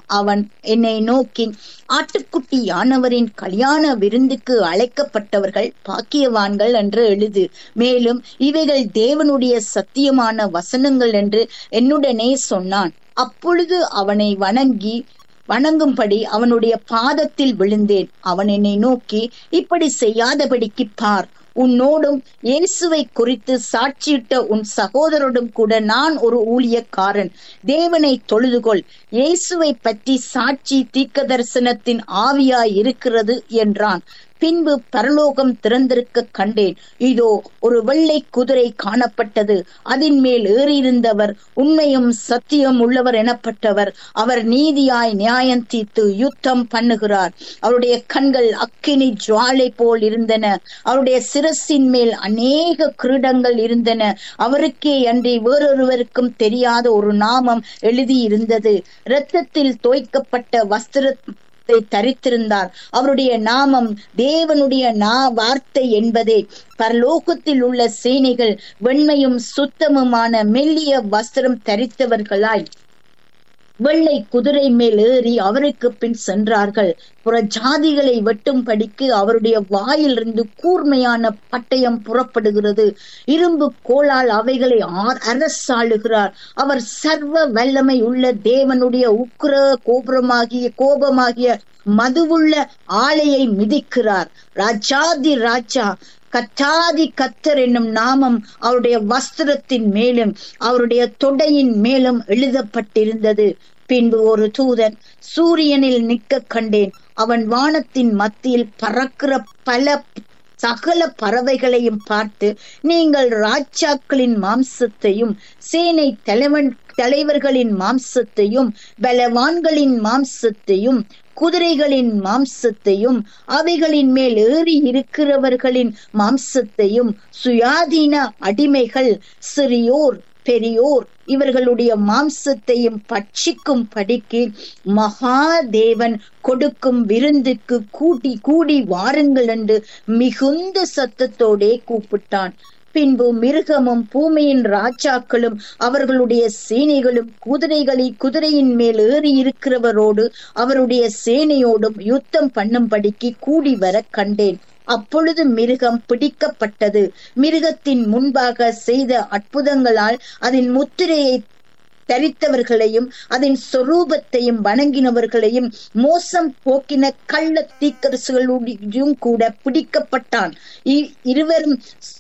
அவன் என்னை நோக்கி ஆட்டுக்குட்டியானவரின் கல்யாண விருந்துக்கு அழைக்கப்பட்டவர்கள் பாக்கியவான்கள் என்று எழுது மேலும் இவைகள் தேவனுடைய சத்தியமான வசனங்கள் என்று என்னுடனே சொன்னான் அப்பொழுது அவனை வணங்கி வணங்கும்படி அவனுடைய பாதத்தில் விழுந்தேன் அவன் என்னை நோக்கி இப்படி செய்யாதபடிக்கு பார் உன்னோடும் இயேசுவை குறித்து சாட்சியிட்ட உன் சகோதரோடும் கூட நான் ஒரு ஊழியக்காரன் தேவனை தொழுதுகொள் இயேசுவை பற்றி சாட்சி தீர்க்க தரிசனத்தின் ஆவியாய் இருக்கிறது என்றான் பின்பு பரலோகம் திறந்திருக்க கண்டேன் இதோ ஒரு வெள்ளை குதிரை காணப்பட்டது அதன் மேல் ஏறியிருந்தவர் உண்மையும் சத்தியம் உள்ளவர் எனப்பட்டவர் அவர் நீதியாய் நியாயம் தீர்த்து யுத்தம் பண்ணுகிறார் அவருடைய கண்கள் அக்கினி ஜுவாலை போல் இருந்தன அவருடைய சிரசின் மேல் அநேக கிரீடங்கள் இருந்தன அவருக்கே அன்றி வேறொருவருக்கும் தெரியாத ஒரு நாமம் எழுதியிருந்தது இரத்தத்தில் தோய்க்கப்பட்ட வஸ்திர தரித்திருந்தார் அவருடைய நாமம் தேவனுடைய நா வார்த்தை என்பதே பரலோகத்தில் உள்ள சேனைகள் வெண்மையும் சுத்தமுமான மெல்லிய வஸ்திரம் தரித்தவர்களாய் வெள்ளை குதிரை மேல் ஏறி அவருக்கு பின் சென்றார்கள் புற ஜாதிகளை வெட்டும்படிக்கு அவருடைய வாயிலிருந்து கூர்மையான பட்டயம் புறப்படுகிறது இரும்பு கோளால் அவைகளை அரசாளுகிறார் அவர் சர்வ வல்லமை உள்ள தேவனுடைய உக்கிர கோபுரமாகிய கோபமாகிய மதுவுள்ள ஆலையை மிதிக்கிறார் ராஜாதி ராஜா கத்தாதி கத்தர் என்னும் நாமம் அவருடைய வஸ்திரத்தின் மேலும் அவருடைய தொடையின் மேலும் எழுதப்பட்டிருந்தது பின்பு ஒரு தூதன் சூரியனில் நிற்க கண்டேன் அவன் வானத்தின் மத்தியில் பறக்கிற பல சகல பறவைகளையும் பார்த்து நீங்கள் ராஜாக்களின் மாம்சத்தையும் சேனை தலைவன் தலைவர்களின் மாம்சத்தையும் பலவான்களின் மாம்சத்தையும் குதிரைகளின் மாம்சத்தையும் அவைகளின் மேல் ஏறி இருக்கிறவர்களின் மாம்சத்தையும் சுயாதீன அடிமைகள் சிறியோர் பெரியோர் இவர்களுடைய மாம்சத்தையும் பட்சிக்கும் படிக்கு மகாதேவன் கொடுக்கும் விருந்துக்கு கூட்டி கூடி வாருங்கள் என்று மிகுந்த சத்தத்தோடே கூப்பிட்டான் பின்பு மிருகமும் பூமியின் ராஜாக்களும் அவர்களுடைய சேனைகளும் குதிரைகளை குதிரையின் மேல் ஏறி இருக்கிறவரோடு அவருடைய சேனையோடும் யுத்தம் பண்ணும்படிக்கு கூடி வர கண்டேன் அப்பொழுது மிருகம் பிடிக்கப்பட்டது மிருகத்தின் முன்பாக செய்த அற்புதங்களால் அதன் முத்திரையை தரித்தவர்களையும் அதன் சொரூபத்தையும் வணங்கினவர்களையும் மோசம் போக்கின கள்ள தீக்கரசுகளுடையும் கூட பிடிக்கப்பட்டான் இருவரும்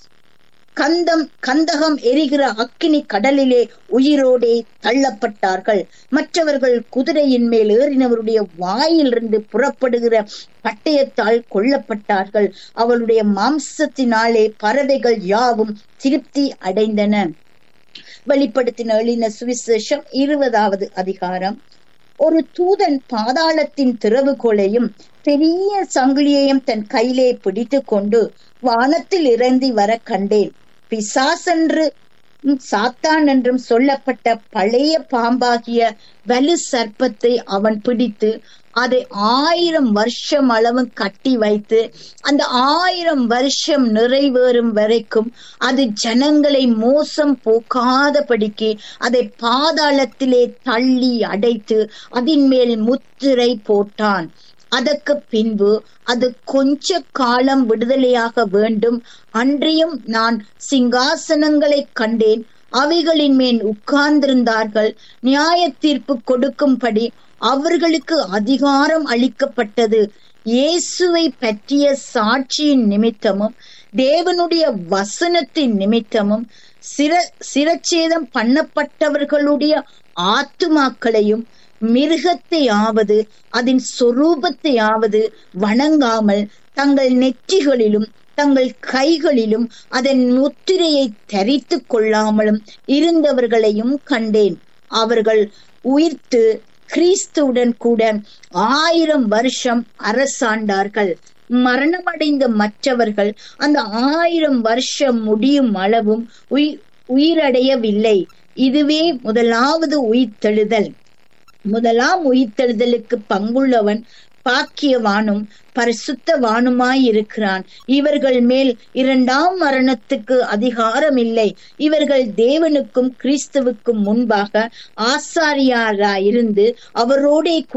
கந்தம் கந்தகம் எரிகிற அக்கினி கடலிலே உயிரோடே தள்ளப்பட்டார்கள் மற்றவர்கள் குதிரையின் மேல் ஏறினவருடைய வாயிலிருந்து புறப்படுகிற பட்டயத்தால் கொல்லப்பட்டார்கள் அவளுடைய மாம்சத்தினாலே பறவைகள் யாவும் திருப்தி அடைந்தன வெளிப்படுத்தின எழின சுவிசேஷம் இருபதாவது அதிகாரம் ஒரு தூதன் பாதாளத்தின் திறவுகோலையும் பெரிய சங்கிலியையும் தன் கையிலே பிடித்து கொண்டு வானத்தில் இறந்தி வர கண்டேன் பிசாசென்று சாத்தான் என்றும் சொல்லப்பட்ட பழைய பாம்பாகிய வலு சர்ப்பத்தை அவன் பிடித்து அதை ஆயிரம் வருஷம் அளவு கட்டி வைத்து அந்த ஆயிரம் வருஷம் நிறைவேறும் வரைக்கும் அது ஜனங்களை மோசம் போக்காதபடிக்கு அதை பாதாளத்திலே தள்ளி அடைத்து அதன் மேல் முத்திரை போட்டான் அதற்கு பின்பு அது கொஞ்ச காலம் விடுதலையாக வேண்டும் அன்றியும் நான் சிங்காசனங்களை கண்டேன் அவைகளின் மேல் உட்கார்ந்திருந்தார்கள் நியாய தீர்ப்பு கொடுக்கும்படி அவர்களுக்கு அதிகாரம் அளிக்கப்பட்டது இயேசுவை பற்றிய சாட்சியின் நிமித்தமும் தேவனுடைய வசனத்தின் நிமித்தமும் சிர சிரச்சேதம் பண்ணப்பட்டவர்களுடைய ஆத்துமாக்களையும் மிருகத்தையாவது அதன் சொரூபத்தையாவது வணங்காமல் தங்கள் நெற்றிகளிலும் தங்கள் கைகளிலும் அதன் முத்திரையை தரித்து கொள்ளாமலும் இருந்தவர்களையும் கண்டேன் அவர்கள் உயிர்த்து கிறிஸ்துவுடன் கூட ஆயிரம் வருஷம் அரசாண்டார்கள் மரணமடைந்த மற்றவர்கள் அந்த ஆயிரம் வருஷம் முடியும் அளவும் உயிரடையவில்லை இதுவே முதலாவது உயிர்த்தெழுதல் முதலாம் உயிர்த்தெழுதலுக்கு பங்குள்ளவன் பாக்கியவானும் பரிசுத்தவானுமாயிருக்கிறான் இவர்கள் மேல் இரண்டாம் மரணத்துக்கு அதிகாரம் இல்லை இவர்கள் தேவனுக்கும் கிறிஸ்துவுக்கும் முன்பாக ஆசாரியாராயிருந்து அவரோடே